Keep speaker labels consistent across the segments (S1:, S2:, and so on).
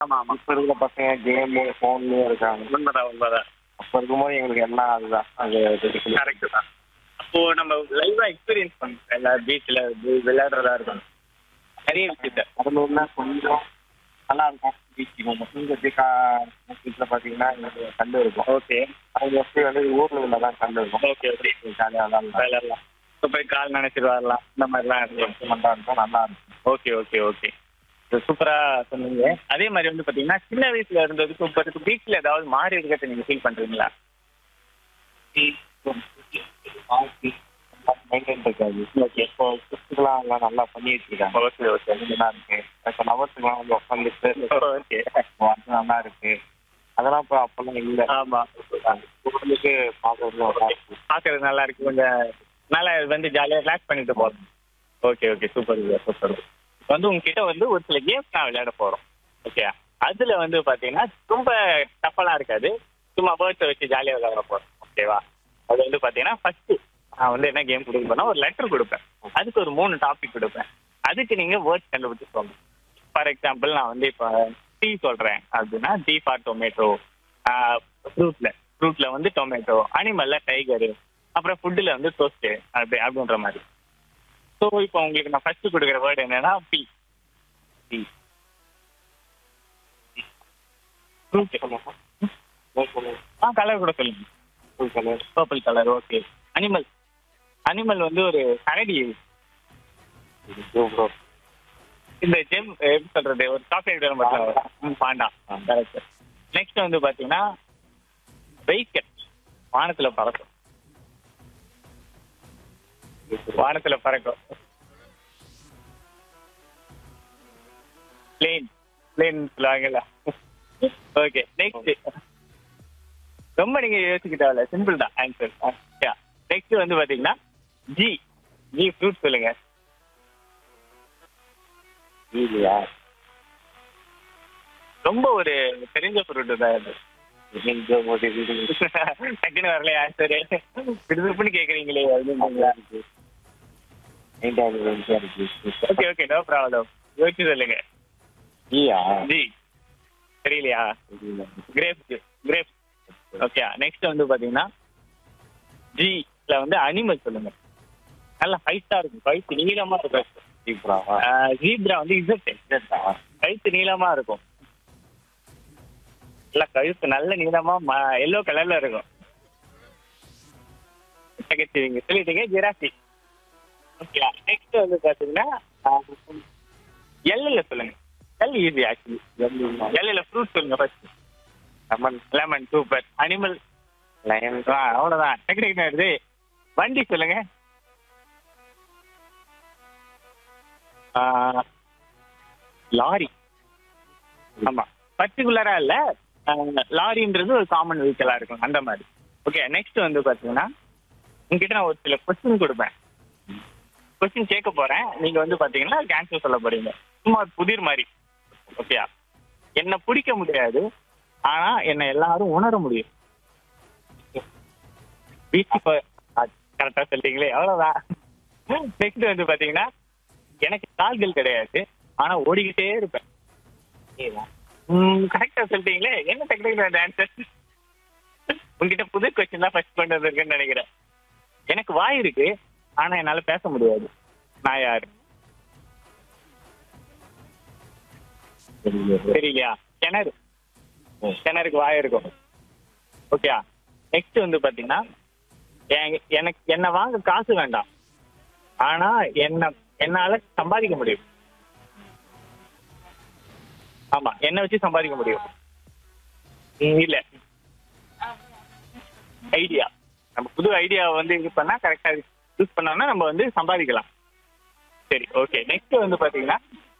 S1: ஆமா ஆமா
S2: இப்ப இருக்கிற பசங்க கேமு ஃபோன்லயே இருக்காங்க
S1: உண்மைதான் உண்மைதான்
S2: அப்ப இருக்கும்போது எங்களுக்கு எல்லாம் அதுதான் அது தெரியும்.
S1: கரெக்ட் தான் அப்போ நம்ம லைவா எக்ஸ்பீரியன்ஸ் பண்ணோம் எல்லா பீச்ல விளையாடுறதா இருக்கும் நிறைய விஷயத்த
S2: கடலூர்ல கொஞ்சம் நல்லா இருக்கும் பீச் இங்க பீச்ல பாத்தீங்கன்னா எங்களுக்கு கண்டு இருக்கும்
S1: ஓகே
S2: அது மோஸ்ட்லி வந்து ஊர்ல உள்ள தான் கண்டு இருக்கும்
S1: ஓகே ஓகே
S2: ஜாலியா விளாடலாம்
S1: விளையாடலாம் இப்போ போய் கால் நினைச்சிட்டு வரலாம் இந்த மாதிரிலாம் இருக்கும்
S2: என்டர்டைன்மெண்டா இருக்கும் நல்லா இருக்கும்
S1: ஓகே ஓகே ஓகே சூப்பரா சொன்னீங்க அதே மாதிரி வந்து பாத்தீங்கன்னா சின்ன வயசுல இருந்ததுக்கு இப்போ இருக்கு பீச்ல ஏதாவது மாறி இருக்கிறத நீங்க ஃபீல் பண்றீங்களா
S2: மெயின்டைன் இருக்காது
S1: ஓகே
S2: இப்போ கிறிஸ்துலாம் எல்லாம் நல்லா பண்ணி வச்சிருக்காங்க
S1: ஓகே ஓகே
S2: நல்லா இருக்கு இப்போ லவர்ஸுக்குலாம் வந்து உட்காந்துட்டு
S1: ஓகே
S2: அது நல்லா இருக்கு அதெல்லாம் இப்போ அப்பெல்லாம் இல்லை
S1: ஆமா
S2: உங்களுக்கு பார்க்கறது நல்லா இருக்கு
S1: பாக்குறது நல்லா இருக்கு கொஞ்சம் நல்லா வந்து ஜாலியா ரிலாக்ஸ் பண்ணிட்டு போறோம் ஓகே ஓகே சூப்பர் சூப்பர் இப்போ வந்து உங்ககிட்ட வந்து ஒரு சில கேம்ஸ் நான் விளையாட போறோம் ஓகே அதுல வந்து பாத்தீங்கன்னா ரொம்ப டஃபெல்லாம் இருக்காது சும்மா பேர்ட்ஸை வச்சு ஜாலியா விளையாட போறோம் ஓகேவா அது வந்து பாத்தீங்கன்னா ஃபர்ஸ்ட் நான் வந்து என்ன கேம் கொடுக்க போனா ஒரு லெட்டர் கொடுப்பேன் அதுக்கு ஒரு மூணு டாபிக் கொடுப்பேன் அதுக்கு நீங்க வேர்ட்ஸ் கண்டுபிடிச்சு சொல்லணும் ஃபார் எக்ஸாம்பிள் நான் வந்து இப்போ டீ சொல்றேன் அப்படின்னா டீ ஃபார் டொமேட்டோ ஃப்ரூட்ல ஃப்ரூட்ல வந்து டொமேட்டோ அனிமல்ல டைகரு அப்புறம் ஃபுட்டில் வந்து டோஸ்ட் அப்படி அப்படின்ற மாதிரி ஸோ இப்போ உங்களுக்கு நான் ஃபர்ஸ்ட் கொடுக்குற வேர்டு என்னன்னா பி பி ஃப்ரூட் ஆ கலர் கூட சொல்லுங்க purple colour okay animal animal வந்து ஒரு கரடி இந்த ஜெம் எப்படி சொல்றது ஒரு சாக்லேட் வரும் பார்த்தீங்களா? ம், பாண்டா கரெக்ட் நெக்ஸ்ட் வந்து பாத்தீங்கன்னா வெஹிக்கல் வானத்துல பறக்கும் வானத்துல பறக்கும் பிளேன் பிளேன் சொல்லுவாங்கல்ல ஓகே நெக்ஸ்ட் ரொம்ப நீங்க யோசிக்க தேவையில்ல சிம்பிள் தான் ஆன்சர் நெக்ஸ்ட் வந்து பாத்தீங்கன்னா ஜி ஜி ஃப்ரூட் சொல்லுங்க
S2: இல்லையா
S1: ரொம்ப ஒரு தெரிஞ்ச ஃப்ரூட் தான் இது
S2: இந்த ஒரு இது
S1: டக்குன்னு வரல ஆன்சர் விடுதுப்புன்னு கேக்குறீங்களே அப்படின்னு
S2: இருக்கு
S1: ஓகே ஓகே நோ ப்ராப்ளம் யோசிச்சு சொல்லுங்க
S2: ஈயா
S1: ஜி தெரியலையா கிரேப்ஸ் கிரேப்ஸ் ஓகே நெக்ஸ்ட் வந்து பாத்தீங்கன்னா ஜில வந்து அனிமல் சொல்லுங்க நல்ல ஹைட்டா இருக்கும் கழுத்து நீளமா இருக்கும்
S2: சீப்ராவா
S1: ஜீப்ரா வந்து இசட் கழுத்து நீளமா இருக்கும் நல்ல கழுத்து நல்ல நீளமா எல்லோ கலர்ல இருக்கும் நீங்க சொல்லிட்டீங்க ஜிராஃபி ஓகே நெக்ஸ்ட் வந்து பாத்தீங்கன்னா எல்லுல சொல்லுங்க எல் ஈஸி ஆக்சுவலி எல்லுல ஃப்ரூட் சொல்லுங்க first
S2: lemon
S1: lemon super animal
S2: lion
S1: அவ்வளவுதான் டெக்னிக் வருது வண்டி சொல்லுங்க ஆ, லாரி ஆமா பர்டிகுலரா இல்ல ஆ, லாரின்றது ஒரு காமன் வெஹிக்கிளா இருக்கும் அந்த மாதிரி ஓகே நெக்ஸ்ட் வந்து பாத்தீங்கன்னா உங்ககிட்ட நான் ஒரு சில கொஸ்டின் கொடுப்பேன் கொஸ்டின் கேட்க போறேன் நீங்க வந்து பாத்தீங்கன்னா ஆன்சர் சொல்ல போறீங்க சும்மா ஒரு புதிர் மாதிரி ஓகேயா என்ன பிடிக்க முடியாது ஆனா என்ன எல்லாரும் உணர முடியும் பீச் கரெக்டா சொல்லிட்டீங்களே அவ்வளவுதான் நெக்ஸ்ட் வந்து பாத்தீங்கன்னா எனக்கு கால்கள் கிடையாது ஆனா ஓடிக்கிட்டே இருப்பேன் கரெக்டா சொல்லிட்டீங்களே என்ன டெக்னிக்கல் ஆன்சர் உங்ககிட்ட புது கொஸ்டின் தான் ஃபர்ஸ்ட் கொண்டு வந்திருக்குன்னு நினைக்கிறேன் எனக்கு வாய் இருக்கு ஆனா என்னால பேச முடியாது நான் யாரு தெரியலையா கிணறு கிணறுக்கு வாய் இருக்கும் ஓகே நெக்ஸ்ட் வந்து பாத்தீங்கன்னா என்- எனக்கு என்ன வாங்க காசு வேண்டாம் ஆனா என்ன என்னால சம்பாதிக்க முடியும் ஆமா என்ன வச்சு சம்பாதிக்க முடியும் ம், இல்ல ஐடியா நம்ம புது ஐடியா வந்து இது பண்ணா கரெக்டா யூஸ் பண்ணோம்னா நம்ம வந்து சம்பாதிக்கலாம் சரி ஓகே நெக்ஸ்ட் வந்து பாத்தீங்கன்னா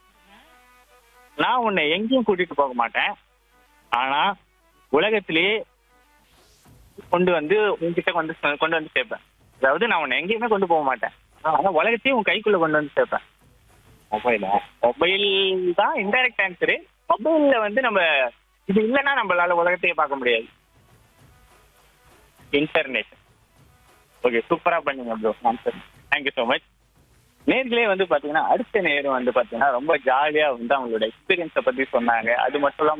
S1: நான் உன்னை எங்கேயும் கூட்டிட்டு போக மாட்டேன் ஆனா உலகத்திலேயே கொண்டு வந்து உன்கிட்ட கொண்டு கொண்டு வந்து சேர்ப்பேன் அதாவது நான் உன்னை எங்கேயுமே கொண்டு போக மாட்டேன் ஆனா உலகத்தையும் உன் கைக்குள்ள கொண்டு வந்து சேர்ப்பேன்
S2: மொபைலா
S1: மொபைல் தான் இன்டைரக்ட் ஆன்சரு மொபைல்ல வந்து நம்ம இது இல்லைன்னா நம்மளால உலகத்தையே பார்க்க முடியாது இன்டர்நெட் ஓகே சூப்பரா பண்ணீங்க bro answer thank you so much நேர்களே வந்து பாத்தீங்கன்னா அடுத்த நேரம் வந்து பாத்தீங்கன்னா ரொம்ப ஜாலியா வந்து அவங்களோட எக்ஸ்பீரியன்ஸை பத்தி சொன்னாங்க அது மட்டும் இல்லாம